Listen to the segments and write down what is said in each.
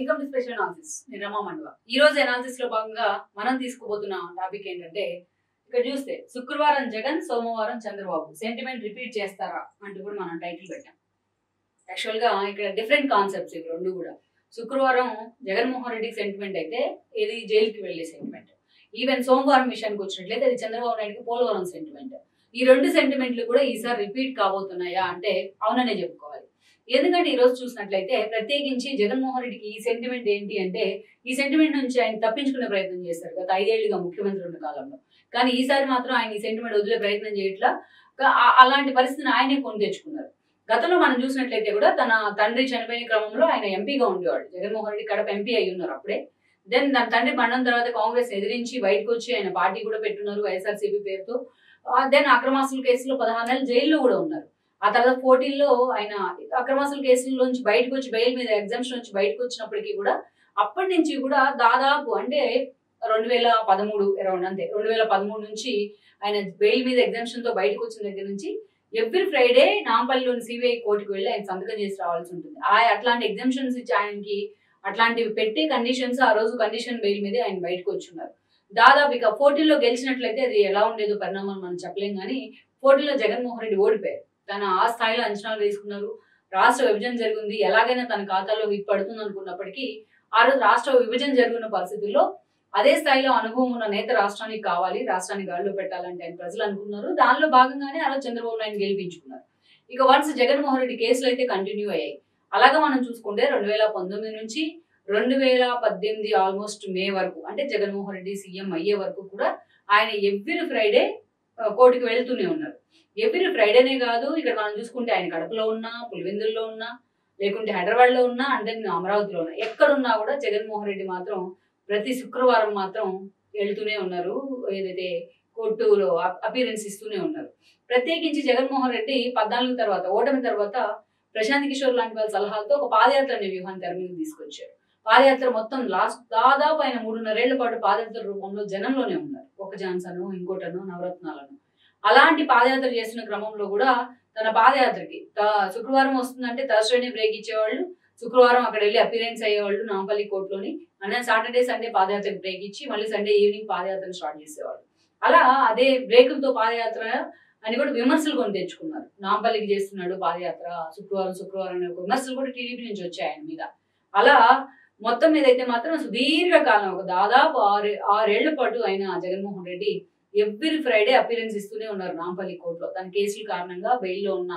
welcome to special analysis నేను రమా మండవ ఈ రోజు అనాలిసిస్ లో భాగంగా మనం తీసుకోబోతున్న టాపిక్ ఏంటంటే ఇక్కడ చూస్తే శుక్రవారం జగన్ సోమవారం చంద్రబాబు సెంటిమెంట్ రిపీట్ చేస్తారా అంటూ కూడా మనం టైటిల్ పెట్టాం యాక్చువల్ గా ఇక్కడ డిఫరెంట్ కాన్సెప్ట్స్ ఇవి రెండు కూడా శుక్రవారం జగన్మోహన్ రెడ్డికి సెంటిమెంట్ అయితే ఇది జైలుకి వెళ్ళే సెంటిమెంట్ ఈవెన్ సోమవారం విషయానికి వచ్చినట్లయితే అది చంద్రబాబు నాయుడుకి పోలవరం సెంటిమెంట్ ఈ రెండు సెంటిమెంట్లు కూడా ఈసారి రిపీట్ కాబోతున్నాయా అంటే అవుననే చెప్పుకోవాలి ఎందుకంటే ఈ రోజు చూసినట్లయితే ప్రత్యేకించి జగన్మోహన్ రెడ్డికి ఈ సెంటిమెంట్ ఏంటి అంటే ఈ సెంటిమెంట్ నుంచి ఆయన తప్పించుకునే ప్రయత్నం చేశారు గత ఐదేళ్లుగా ముఖ్యమంత్రి ఉన్న కాలంలో కానీ ఈసారి మాత్రం ఆయన ఈ సెంటిమెంట్ వదిలే ప్రయత్నం చేయట్లా కా- ఆ- అలాంటి పరిస్థితిని ఆయనే కొని తెచ్చుకున్నారు గతంలో మనం చూసినట్లయితే కూడా తన తండ్రి చనిపోయిన క్రమంలో ఆయన ఎంపీగా ఉండేవాడు జగన్మోహన్ రెడ్డి కడప ఎంపీ అయి ఉన్నారు అప్పుడే దెన్ తన తండ్రి మరణం తర్వాత కాంగ్రెస్ ఎదిరించి బయటకు వచ్చి ఆయన పార్టీ కూడా పెట్టున్నారు వైఎస్ఆర్సీపీ పేరుతో దెన్ అక్రమాసుల కేసులో పదహారు నెలలు జైల్లో కూడా ఉన్నారు ఆ తర్వాత పోటీల్లో ఆయన అక్రమాసుల కేసుల్లోంచి బయటకు వచ్చి బెయిల్ మీద ఎగ్జామ్షన్ నుంచి బయటకు వచ్చినప్పటికీ కూడా అప్పటి నుంచి కూడా దాదాపు అంటే రెండు వేల పదమూడు అరౌండ్ అంతే రెండు వేల పదమూడు నుంచి ఆయన బెయిల్ మీద ఎగ్జామ్షన్ తో బయటకు వచ్చిన దగ్గర నుంచి ఎవ్రీ ఫ్రైడే నాంపల్లిలోని సిబిఐ కోర్టుకు వెళ్ళి ఆయన సంతకం చేసి రావాల్సి ఉంటుంది ఆ అట్లాంటి ఎగ్జామ్షన్స్ ఇచ్చి ఆయనకి అట్లాంటివి పెట్టి కండిషన్స్ ఆ రోజు కండిషన్ బెయిల్ మీదే ఆయన బయటకు వచ్చున్నారు దాదాపు ఇక పోటీలో గెలిచినట్లయితే అది ఎలా ఉండేదో పరిణామం మనం చెప్పలేం కానీ పోటీలో జగన్మోహన్ రెడ్డి ఓడిపోయారు తన ఆ స్థాయిలో అంచనాలు వేసుకున్నారు రాష్ట్ర విభజన జరిగింది ఎలాగైనా తన ఖాతాలో హిట్ పడుతుంది అనుకున్నప్పటికీ ఆ రోజు రాష్ట్ర విభజన జరిగిన పరిస్థితుల్లో అదే స్థాయిలో అనుభవం ఉన్న నేత రాష్ట్రానికి కావాలి రాష్ట్రాన్ని గాడిలో పెట్టాలంటే ఆయన ప్రజలు అనుకున్నారు దానిలో భాగంగానే ఆ రోజు చంద్రబాబు నాయుడు గెలిపించుకున్నారు ఇక వన్స్ జగన్మోహన్ రెడ్డి కేసులు అయితే కంటిన్యూ అయ్యాయి అలాగా మనం చూసుకుంటే రెండు వేల పంతొమ్మిది నుంచి రెండు వేల పద్దెనిమిది ఆల్మోస్ట్ మే వరకు అంటే జగన్మోహన్ రెడ్డి సీఎం అయ్యే వరకు కూడా ఆయన ఎవ్రీ ఫ్రైడే కోర్టుకి వెళ్తూనే ఉన్నారు ఎవ్రీ ఫ్రైడేనే కాదు ఇక్కడ మనం చూసుకుంటే ఆయన కడపలో ఉన్నా పులివెందుల్లో ఉన్నా లేకుంటే హైదరాబాద్ లో ఉన్నా అంటే అమరావతిలో ఉన్నా ఎక్కడున్నా కూడా జగన్మోహన్ రెడ్డి మాత్రం ప్రతి శుక్రవారం మాత్రం వెళ్తూనే ఉన్నారు ఏదైతే కోర్టులో అపీరెన్స్ ఇస్తూనే ఉన్నారు ప్రత్యేకించి జగన్మోహన్ రెడ్డి పద్నాలుగు తర్వాత ఓటమి తర్వాత ప్రశాంత్ కిషోర్ లాంటి వాళ్ళ సలహాలతో ఒక పాదయాత్ర అనే వ్యూహాన్ని తెర మీద తీసుకొచ్చారు పాదయాత్ర మొత్తం లాస్ట్ దాదాపు ఆయన మూడున్నరేళ్ల పాటు పాదయాత్ర రూపంలో జనంలోనే ఉన్నారు ఒక జాన్సన్ ఇంకోటను నవరత్నాలను అలాంటి పాదయాత్ర చేస్తున్న క్రమంలో కూడా తన పాదయాత్రకి త- శుక్రవారం వస్తుందంటే థర్స్డేనే బ్రేక్ ఇచ్చేవాళ్ళు శుక్రవారం అక్కడ వెళ్ళి అపీరెన్స్ అయ్యేవాళ్ళు నాంపల్లి కోర్టులోని అన్న సాటర్డే సండే పాదయాత్రకు బ్రేక్ ఇచ్చి మళ్ళీ సండే ఈవినింగ్ పాదయాత్రను స్టార్ట్ చేసేవాళ్ళు అలా అదే బ్రేకులతో పాదయాత్ర అని కూడా విమర్శలు కొని తెచ్చుకున్నారు నాంపల్లికి చేస్తున్నాడు పాదయాత్ర శుక్రవారం శుక్రవారం అనే ఒక విమర్శలు కూడా టీడీపీ నుంచి వచ్చాయి ఆయన మీద అలా మొత్తం మీద అయితే మాత్రం సుదీర్ఘ కాలం ఒక దాదాపు ఆరు ఆరేళ్ల పాటు ఆయన Jaganmohan Reddy every Friday appearance ఇస్తూనే ఉన్నారు నాంపల్లి కోర్టులో తన కేసుల కారణంగా బెయిల్లో ఉన్న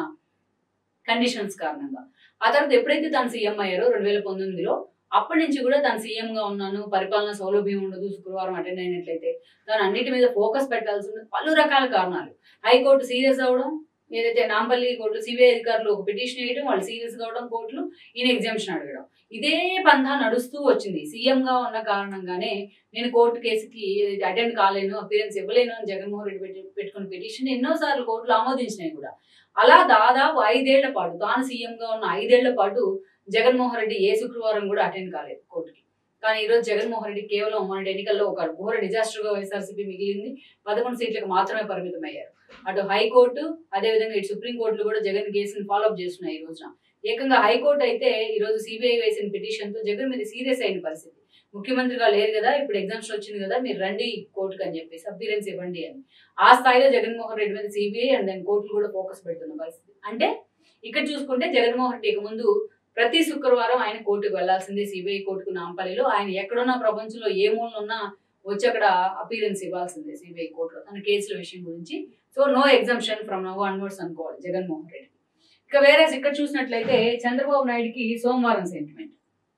కండిషన్స్ కారణంగా ఆ తర్వాత ఎప్పుడైతే తను సీఎం అయ్యారో రెండు వేల పంతొమ్మిదిలో అప్పటి నుంచి కూడా తను సీఎం గా ఉన్నాను పరిపాలన సౌలభ్యం ఉండదు శుక్రవారం అటెండ్ అయినట్లయితే తను అన్నిటి మీద ఫోకస్ పెట్టాల్సి ఉంది పలు రకాల కారణాలు హైకోర్టు సీరియస్ అవడం ఏదైతే నాంపల్లి కోర్టు సిబిఐ అధికారులు ఒక పిటిషన్ వేయడం వాళ్ళు సీరియస్ కావడం కోర్టులు ఈయన ఎగ్జామ్షన్ అడగడం ఇదే పంథా నడుస్తూ వచ్చింది సీఎం గా ఉన్న కారణంగానే నేను కోర్టు కేసుకి అటెండ్ కాలేను అపీరెన్స్ ఇవ్వలేను అని జగన్మోహన్ రెడ్డి పెట్టి పెట్టుకున్న పిటిషన్ ఎన్నోసార్లు కోర్టులు ఆమోదించినాయి కూడా అలా దాదాపు ఐదేళ్ల పాటు తాను సీఎం గా ఉన్న ఐదేళ్ల పాటు జగన్మోహన్ రెడ్డి ఏ శుక్రవారం కూడా అటెండ్ కాలేదు కోర్టుకి కానీ ఈ రోజు జగన్మోహన్ రెడ్డి కేవలం మొన్నటి ఎన్నికల్లో ఒక ఘోర డిజాస్టర్ గా వైఎస్ఆర్సీపీ మిగిలింది పదకొండు సీట్లకు మాత్రమే పరిమితం అయ్యారు అటు హైకోర్టు అదేవిధంగా ఇటు సుప్రీం కోర్టులు కూడా జగన్ కేసును ఫాలోఅప్ చేస్తున్నాయి ఈ రోజున ఏకంగా హైకోర్టు అయితే ఈ రోజు సిబిఐ వేసిన పిటిషన్ తో జగన్ మీద సీరియస్ అయిన పరిస్థితి ముఖ్యమంత్రిగా లేరు కదా ఇప్పుడు ఎగ్జామ్స్ వచ్చింది కదా మీరు రండి కోర్టుకు అని చెప్పేసి అపీరెన్స్ ఇవ్వండి అని ఆ స్థాయిలో జగన్మోహన్ రెడ్డి మీద సిబిఐ అండ్ దాని కోర్టులు కూడా ఫోకస్ పెడుతున్న పరిస్థితి అంటే ఇక్కడ చూసుకుంటే జగన్మోహన్ రెడ్డి ఇక ముందు ప్రతి శుక్రవారం ఆయన కోర్టుకు వెళ్లాల్సిందే సిబిఐ కోర్టుకు నాంపల్లిలో ఆయన ఎక్కడున్నా ప్రపంచంలో ఏ మూలన ఉన్నా వచ్చి అక్కడ అపీరెన్స్ ఇవ్వాల్సిందే సిబిఐ కోర్టులో తన కేసుల విషయం గురించి so no exemption from now onwards అనుకోవాలి జగన్మోహన్ రెడ్డి ఇక వేరే ఇక్కడ చూసినట్లయితే చంద్రబాబు నాయుడుకి సోమవారం సెంటిమెంట్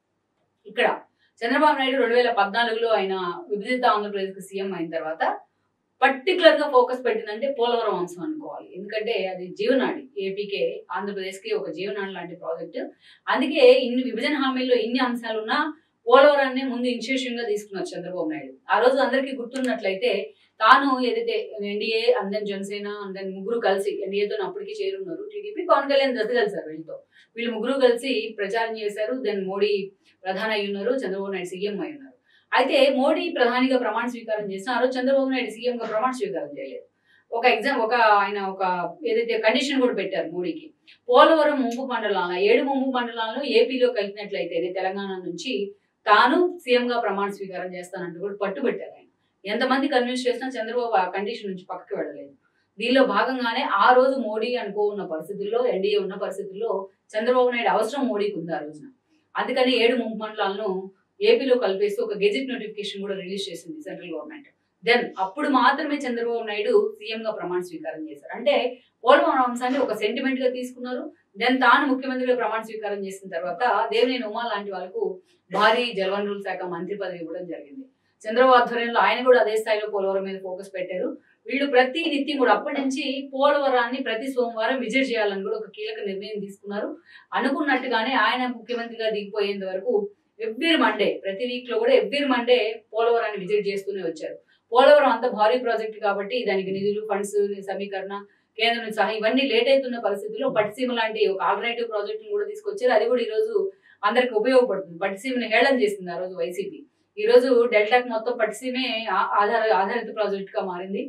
ఇక్కడ చంద్రబాబు నాయుడు రెండు వేల పద్నాలుగులో ఆయన విభజిత ఆంధ్రప్రదేశ్కి సీఎం అయిన తర్వాత పర్టికులర్ గా ఫోకస్ పెట్టిందంటే పోలవరం అంశం అనుకోవాలి ఎందుకంటే అది జీవనాడి ఏపీకే ఆంధ్రప్రదేశ్కి ఒక జీవనాడి లాంటి ప్రాజెక్ట్ అందుకే ఇన్ని విభజన హామీల్లో ఇన్ని అంశాలు ఉన్నా పోలవరాన్ని ముందు ఇనిషియేషన్ గా తీసుకున్నారు చంద్రబాబు నాయుడు ఆ రోజు అందరికీ గుర్తున్నట్లయితే తాను ఏదైతే ఎన్డీఏ అందన్ జనసేన అందన్ ముగ్గురు కలిసి ఎన్డీఏతో అప్పటికి చేరున్నారు టీడీపీ పవన్ కళ్యాణ్ జత కలిసారు వీళ్ళతో వీళ్ళు ముగ్గురు కలిసి ప్రచారం చేశారు దెన్ మోడీ ప్రధాని అయి ఉన్నారు చంద్రబాబు నాయుడు సీఎం అయి ఉన్నారు అయితే మోడీ ప్రధానిగా ప్రమాణ స్వీకారం చేసిన ఆ రోజు చంద్రబాబు నాయుడు సీఎం గా ప్రమాణ స్వీకారం చేయలేదు ఒక ఎగ్జామ్ ఒక ఆయన ఒక ఏదైతే కండిషన్ కూడా పెట్టారు మోడీకి పోలవరం ముంపు మండలాల ఏడు ముంపు మండలాలను ఏపీలో కలిపినట్లయితేనే తెలంగాణ నుంచి తాను సీఎం గా ప్రమాణ స్వీకారం చేస్తానంటూ కూడా పట్టుబట్టారు ఆయన ఎంతమంది కన్విన్స్ చేసినా చంద్రబాబు ఆ కండిషన్ నుంచి పక్కకి వెళ్ళలేదు దీనిలో భాగంగానే ఆ రోజు మోడీ అనుకో ఉన్న పరిస్థితుల్లో ఎన్డీఏ ఉన్న పరిస్థితుల్లో చంద్రబాబు నాయుడు అవసరం మోడీకి ఉంది ఆ రోజున అందుకని ఏడు ముంపు మండలాలను ఏపీలో కలిపేస్తూ ఒక గెజిట్ నోటిఫికేషన్ కూడా రిలీజ్ చేసింది సెంట్రల్ గవర్నమెంట్ దెన్ అప్పుడు మాత్రమే చంద్రబాబు నాయుడు సీఎం గా ప్రమాణ స్వీకారం చేశారు అంటే పోలవరం అంశాన్ని ఒక సెంటిమెంట్ గా తీసుకున్నారు దెన్ తాను ముఖ్యమంత్రిగా ప్రమాణ స్వీకారం చేసిన తర్వాత దేవినేని ఉమా లాంటి వాళ్ళకు భారీ జలవనరుల శాఖ మంత్రి పదవి ఇవ్వడం జరిగింది చంద్రబాబు ఆధ్వర్యంలో ఆయన కూడా అదే స్థాయిలో పోలవరం మీద ఫోకస్ పెట్టారు వీళ్ళు ప్రతి నిత్యం కూడా అప్పటి నుంచి పోలవరాన్ని ప్రతి సోమవారం విజిట్ చేయాలని కూడా ఒక కీలక నిర్ణయం తీసుకున్నారు అనుకున్నట్టుగానే ఆయన ముఖ్యమంత్రిగా దిగిపోయేంత వరకు ఎవ్రీ మండే ప్రతి వీక్ లో కూడా ఎవ్రీ మండే పోలవరాన్ని విజిట్ చేస్తూనే వచ్చారు పోలవరం అంత భారీ ప్రాజెక్ట్ కాబట్టి దానికి నిధులు ఫండ్స్ సమీకరణ కేంద్రం నుంచి సహా ఇవన్నీ లేట్ అవుతున్న పరిస్థితుల్లో పట్టిసీమ లాంటి ఒక ఆల్టర్నేటివ్ ప్రాజెక్ట్ కూడా తీసుకొచ్చారు అది కూడా ఈ రోజు అందరికి ఉపయోగపడుతుంది పట్టిసీమని హేళన చేసింది ఆ రోజు వైసీపీ ఈ రోజు డెల్టాకి మొత్తం పట్టిసీమే ఆ- ఆధార ఆధారిత ప్రాజెక్ట్ గా మారింది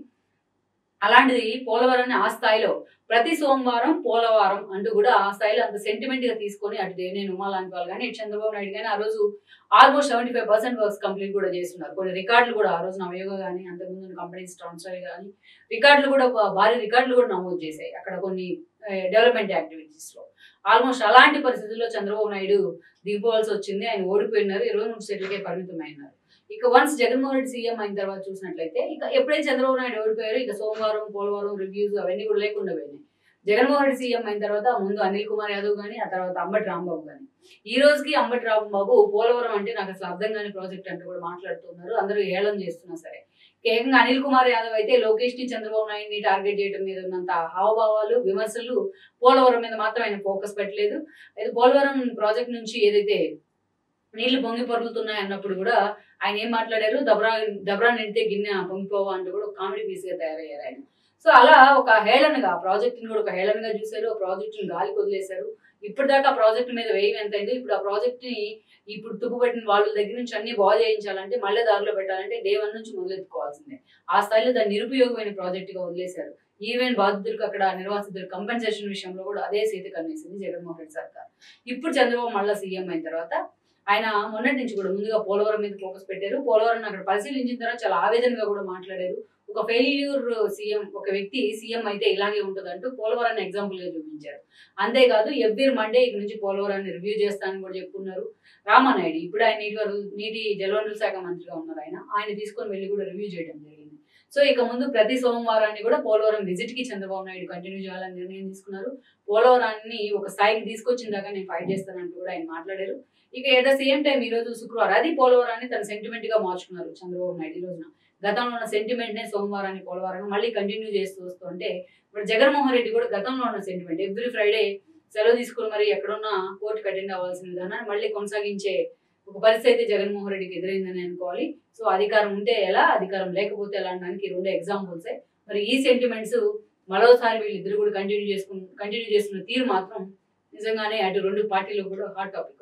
అలాంటిది పోలవరాన్ని ఆ స్థాయిలో ప్రతి సోమవారం పోలవరం అంటూ కూడా ఆ స్థాయిలో అంత సెంటిమెంట్ గా తీసుకొని అటు దేవినేని ఉమా లాంటి వాళ్ళు కానీ ఇటు చంద్రబాబు నాయుడు కానీ ఆ రోజు almost seventy five percent works complete కూడా చేస్తున్నారు కొన్ని రికార్డులు కూడా ఆ రోజు నవయోగ కానీ అంతకుముందు కంపెనీస్ ట్రాన్స్ఫర్ కానీ రికార్డులు కూడా బా- భారీ రికార్డులు కూడా నమోదు చేశాయి అక్కడ కొన్ని డెవలప్మెంట్ యాక్టివిటీస్ లో ఆల్మోస్ట్ అలాంటి పరిస్థితుల్లో చంద్రబాబు నాయుడు దిగిపోవాల్సి వచ్చింది ఆయన ఓడిపోయినారు ఇరవై మూడు సీట్లకే పరిమితం అయినారు ఇక వన్స్ జగన్మోహన్ రెడ్డి సీఎం అయిన తర్వాత చూసినట్లయితే ఇక ఎప్పుడైతే చంద్రబాబు నాయుడు ఓడిపోయారో ఇక సోమవారం పోలవరం రివ్యూస్ అవన్నీ కూడా లేకుండా పోయినాయి జగన్మోహన్ రెడ్డి సీఎం అయిన తర్వాత ముందు అనిల్ కుమార్ యాదవ్ గానీ ఆ తర్వాత అంబటి రాంబాబు గానీ ఈ రోజుకి అంబటి రాంబాబు పోలవరం అంటే నాకు అసలు అర్థం కాని ప్రాజెక్ట్ అంటూ కూడా మాట్లాడుతున్నారు అందరూ ఏళన చేస్తున్నా సరే ఏకంగా అనిల్ కుమార్ యాదవ్ అయితే లోకేష్ ని చంద్రబాబు నాయుడిని టార్గెట్ చేయడం మీద ఉన్నంత హావభావాలు విమర్శలు పోలవరం మీద మాత్రం ఆయన ఫోకస్ పెట్టలేదు అయితే పోలవరం ప్రాజెక్ట్ నుంచి ఏదైతే నీళ్లు పొంగి పొరులుతున్నాయి అన్నప్పుడు కూడా ఆయన ఏం మాట్లాడారు దబరా దబరా నిండితే గిన్నె పొంగిపోవా అంటూ కూడా ఒక కామెడీ పీస్ గా తయారయ్యారు ఆయన సో అలా ఒక హేళనగా ప్రాజెక్ట్ ని కూడా ఒక హేళనగా చూశారు ఆ ప్రాజెక్ట్ ని గాలికి వదిలేశారు ఇప్పటిదాకా ఆ ప్రాజెక్ట్ మీద వ్యయం ఎంత అయిందో ఇప్పుడు ఆ ప్రాజెక్ట్ ని ఇప్పుడు తుప్పుపట్టిన వాళ్ళ దగ్గర నుంచి అన్ని బాగు చేయించాలంటే మళ్ళీ దారిలో పెట్టాలంటే డే వన్ నుంచి మొదలెత్తుకోవాల్సిందే ఆ స్థాయిలో దాన్ని నిరుపయోగమైన ప్రాజెక్ట్ గా వదిలేశారు ఈవెన్ బాధితులకు అక్కడ నిర్వాసితులకు కంపెన్సేషన్ విషయంలో కూడా అదే సీత కన్నేసింది జగన్మోహన్ రెడ్డి సర్కార్ ఇప్పుడు చంద్రబాబు మళ్ళీ సీఎం అయిన తర్వాత ఆయన మొన్నటి నుంచి కూడా ముందుగా పోలవరం మీద ఫోకస్ పెట్టారు పోలవరం అక్కడ పరిశీలించిన తర్వాత చాలా ఆవేదనగా కూడా మాట్లాడారు ఒక ఫెయిల్యూర్ సీఎం ఒక వ్యక్తి సీఎం అయితే ఇలాగే ఉంటుంది అంటూ పోలవరాన్ని ఎగ్జాంపుల్ గా చూపించారు అంతేకాదు ఎవ్రీ మండే ఇక్కడ నుంచి పోలవరాన్ని రివ్యూ చేస్తానని కూడా చెప్పుకున్నారు రామానాయుడు ఇప్పుడు ఆయన నీటి వనరులు నీటి జలవనరుల శాఖ మంత్రిగా ఉన్నారు ఆయన ఆయన తీసుకొని వెళ్ళి కూడా రివ్యూ చేయడం జరిగింది సో ఇక ముందు ప్రతి సోమవారాన్ని కూడా పోలవరం విజిట్ కి చంద్రబాబు నాయుడు కంటిన్యూ చేయాలని నిర్ణయం తీసుకున్నారు పోలవరాన్ని ఒక స్థాయికి తీసుకొచ్చిన దాకా నేను ఫైట్ చేస్తానంటూ కూడా ఆయన మాట్లాడారు ఇక ఎట్ ద సేమ్ టైం ఈ రోజు శుక్రవారం అది పోలవరాన్ని తన సెంటిమెంట్ గా మార్చుకున్నారు చంద్రబాబు నాయుడు ఈ రోజున గతంలో ఉన్న సెంటిమెంట్ నే సోమవారాన్ని పోలవరాన్ని మళ్ళీ కంటిన్యూ చేస్తూ వస్తూ అంటే ఇప్పుడు జగన్మోహన్ రెడ్డి కూడా గతంలో ఉన్న సెంటిమెంట్ ఎవ్రీ ఫ్రైడే సెలవు తీసుకుని మరి ఎక్కడున్నా కోర్టుకు అటెండ్ అవ్వాల్సిన విధానాన్ని మళ్ళీ కొనసాగించే ఒక పరిస్థితి అయితే జగన్మోహన్ రెడ్డికి ఎదురైందని అనుకోవాలి సో అధికారం ఉంటే ఎలా అధికారం లేకపోతే ఎలా అనడానికి ఈ రెండు ఎగ్జాంపుల్సే మరి ఈ సెంటిమెంట్స్ మరోసారి వీళ్ళిద్దరు కూడా కంటిన్యూ చేసుకుని కంటిన్యూ చేస్తున్న తీరు మాత్రం నిజంగానే అటు రెండు పార్టీలు కూడా హాట్ టాపిక్